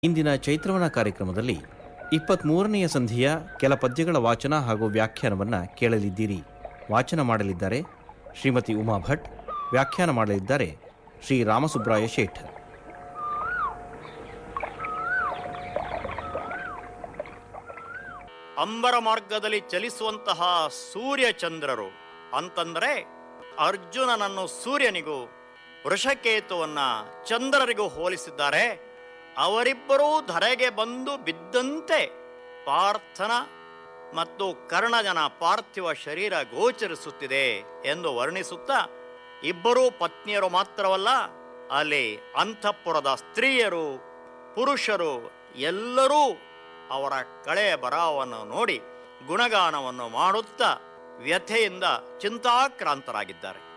ಇಂದಿನ ಚೈತ್ರವನ ಕಾರ್ಯಕ್ರಮದಲ್ಲಿ ಇಪ್ಪತ್ತ್ಮೂರನೆಯ ಸಂಧಿಯ ಕೆಲ ಪದ್ಯಗಳ ವಾಚನ ಹಾಗೂ ವ್ಯಾಖ್ಯಾನವನ್ನು ಕೇಳಲಿದ್ದೀರಿ ವಾಚನ ಮಾಡಲಿದ್ದಾರೆ ಶ್ರೀಮತಿ ಉಮಾ ಭಟ್ ವ್ಯಾಖ್ಯಾನ ಮಾಡಲಿದ್ದಾರೆ ಶ್ರೀ ರಾಮಸುಬ್ರಾಯ ಶೇಠ್ ಅಂಬರ ಮಾರ್ಗದಲ್ಲಿ ಚಲಿಸುವಂತಹ ಸೂರ್ಯ ಚಂದ್ರರು ಅಂತಂದರೆ ಅರ್ಜುನನನ್ನು ಸೂರ್ಯನಿಗೂ ವೃಷಕೇತುವನ್ನ ಚಂದ್ರರಿಗೂ ಹೋಲಿಸಿದ್ದಾರೆ ಅವರಿಬ್ಬರೂ ಧರೆಗೆ ಬಂದು ಬಿದ್ದಂತೆ ಪಾರ್ಥನ ಮತ್ತು ಕರ್ಣಜನ ಪಾರ್ಥಿವ ಶರೀರ ಗೋಚರಿಸುತ್ತಿದೆ ಎಂದು ವರ್ಣಿಸುತ್ತಾ ಇಬ್ಬರೂ ಪತ್ನಿಯರು ಮಾತ್ರವಲ್ಲ ಅಲ್ಲಿ ಅಂತಃಪುರದ ಸ್ತ್ರೀಯರು ಪುರುಷರು ಎಲ್ಲರೂ ಅವರ ಕಳೆಯ ಬರಹವನ್ನು ನೋಡಿ ಗುಣಗಾನವನ್ನು ಮಾಡುತ್ತಾ ವ್ಯಥೆಯಿಂದ ಚಿಂತಾಕ್ರಾಂತರಾಗಿದ್ದಾರೆ